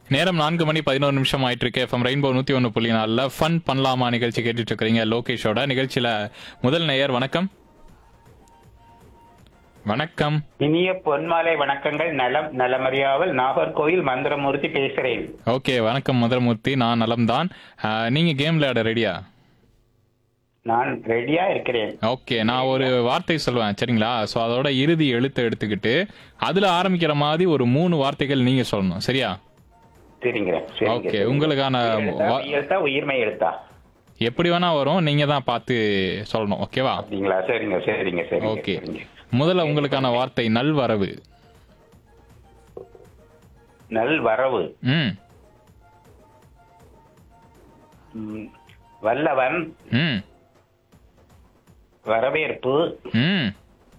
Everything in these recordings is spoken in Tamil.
நேரம் நான்கு மணி பதினோரு நிமிஷம் ஆயிட்டு இருக்கு எஃப்எம் ரெயின்போ நூத்தி ஒன்று புள்ளி நாலில் ஃபன் பண்ணலாமா நிகழ்ச்சி கேட்டுட்டு இருக்கிறீங்க லோகேஷோட நிகழ்ச்சியில முதல் நேயர் வணக்கம் வணக்கம் இனிய பொன்மாலை வணக்கங்கள் நலம் நலமறியாவல் நாகர்கோயில் மந்திரமூர்த்தி பேசுறேன் ஓகே வணக்கம் மதுரமூர்த்தி நான் நலம்தான் ஆஹ், நீங்க கேம் விளையாட ரெடியா நான் ரெடியா இருக்கிறேன் ஓகே நான் ஒரு வார்த்தை சொல்லுவேன் சரிங்களா ஸோ அதோட இறுதி எழுத்தை எடுத்துக்கிட்டு அதுல ஆரம்பிக்கிற மாதிரி ஒரு மூணு வார்த்தைகள் நீங்க சொல்லணும் சரியா சரிங்க சரிங்க, ஓகே, சரிங்க. உங்களுக்கான எழுத்தா, வா- மெய் எழுத்தா உயிர்மை எழுத்தா எப்படி வேணா வரும் நீங்க தான் பார்த்து சொல்லணும் ஓகேவா அப்படிங்களா சரிங்க சரிங்க சரிங்க ஓகே சரிங்க. முதல்ல உங்களுக்கான வார்த்தை நல்வரவு நல் வரவு ம் ம், வல்லவன் ம் வரவேற்பு ம்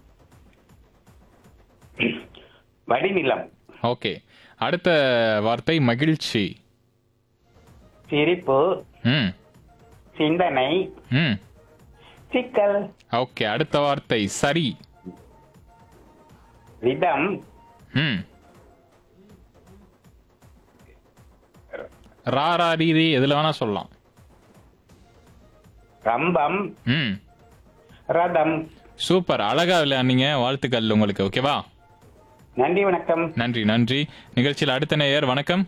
வடிநிலம் ஓகே அடுத்த வார்த்தை மகிழ்ச்சி சிரிப்பு ம் சிந்தனை ம் சிக்கல் ஓகே அடுத்த வார்த்தை சரி விதம் ம் ராரா ரீரி எதுல வேணா சொல்லலாம் ரம்பம் ம் ரதம் சூப்பர் அழகா விளையாடுனீங்க வாழ்த்துக்கள் உங்களுக்கு ஓகேவா நன்றி வணக்கம் நன்றி நன்றி நிகழ்ச்சியில் அடுத்த நேயர் வணக்கம்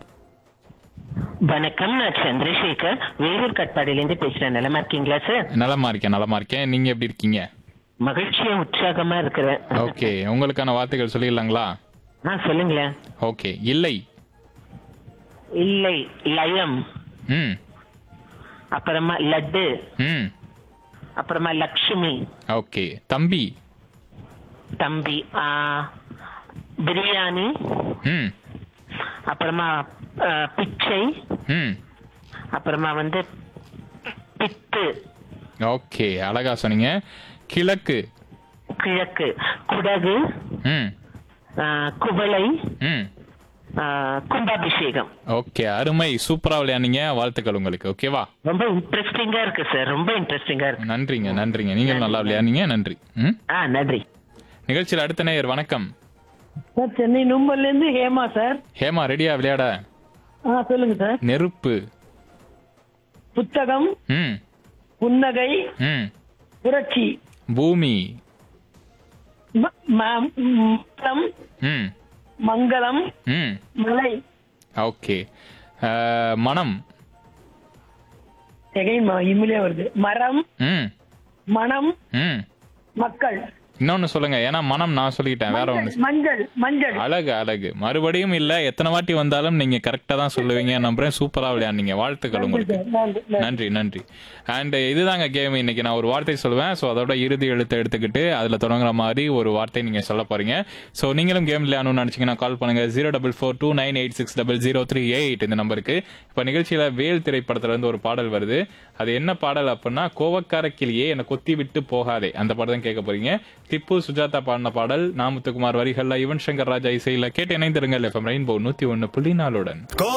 வணக்கம் நான் சந்திரசேகர் வேலூர் கட்பாடியிலேருந்து பேசுறேன் நலமா இருக்கீங்களா சார் நலமா இருக்கேன் நலமா இருக்கேன் நீங்க எப்படி இருக்கீங்க மகிழ்ச்சியா உற்சாகமா இருக்கிறேன் ஓகே உங்களுக்கான வார்த்தைகள் சொல்லிடலாங்களா ஆ சொல்லுங்களேன் ஓகே இல்லை இல்லை லயம் ம் அப்புறமா லட்டு ம் அப்புறமா லக்ஷ்மி ஓகே தம்பி தம்பி ஆ, பிரியாணி ம் அப்புறமா ஆ, பிச்சை ம் அப்புறமா வந்து பித்து ஓகே அழகா சொன்னீங்க கிழக்கு கிழக்கு குடகு ம் ஆ, குவளை ம் ஆ, கும்பாபிஷேகம் ஓகே அருமை சூப்பரா விளையாடுனீங்க வாழ்த்துக்கள் உங்களுக்கு ஓகேவா ரொம்ப இன்ட்ரெஸ்டிங்கா இருக்கு சார் ரொம்ப இன்ட்ரெஸ்டிங்கா இருக்கு நன்றிங்க நன்றிங்க நீங்களும் நல்லா விளையாடுனீங்க நன்றி ம் ஆ நன்றி நிகழ்ச்சியில் அடுத்த நேயர் வணக்கம் சார் சென்னை நும்பல்ல இருந்து ஹேமா சார் ஹேமா ரெடியா விளையாட ஆ சொல்லுங்க சார் நெருப்பு புத்தகம் ம் புன்னகை ம் புரட்சி பூமி ம- ம- மரம் ம் மங்களம் ம் மலை ஓகே அஹ், மனம் எகைன் இம்மிலே வருது மரம் ம் மனம் ம் மக்கள் இன்னொன்னு சொல்லுங்க ஏன்னா மனம் நான் சொல்லிட்டேன் வேற ஒண்ணு மஞ்சள் மஞ்சள் அழகு அழகு மறுபடியும் இல்ல எத்தனை வாட்டி வந்தாலும் நீங்க கரெக்டா தான் சொல்லுவீங்க நம்புறேன் சூப்பரா விளையாடுனீங்க வாழ்த்துக்கள் உங்களுக்கு நன்றி, நன்றி. நன்றி நன்றி அண்ட் இதுதாங்க கேம் இன்னைக்கு நான் ஒரு வார்த்தை சொல்லுவேன் ஸோ அதோட இறுதி எழுத்தை எடுத்துக்கிட்டு அதுல தொடங்குற மாதிரி ஒரு வார்த்தை நீங்க சொல்ல போறீங்க ஸோ நீங்களும் கேம் விளையாடணும்னு நினைச்சீங்கன்னா கால் பண்ணுங்க zero double four two nine eight six double zero three eight இந்த நம்பருக்கு இப்போ நிகழ்ச்சியில வேல் திரைப்படத்துல இருந்து ஒரு பாடல் வருது அது என்ன பாடல் அப்படின்னா கோவக்கார கிளியே என்னை கொத்தி விட்டு போகாதே அந்த பாடல் தான் கேட்க போறீங்க திப்பு சுஜாதா பாடின பாடல் நாமுத்துக்குமார் வரிகள்ல யுவன் சங்கர் ராஜா இசையில கேட்டு இணைந்திருங்கள் எஃப்எம் ரெயின்போ நூத்தி ஒன்னு புள்ளி நாளுடன்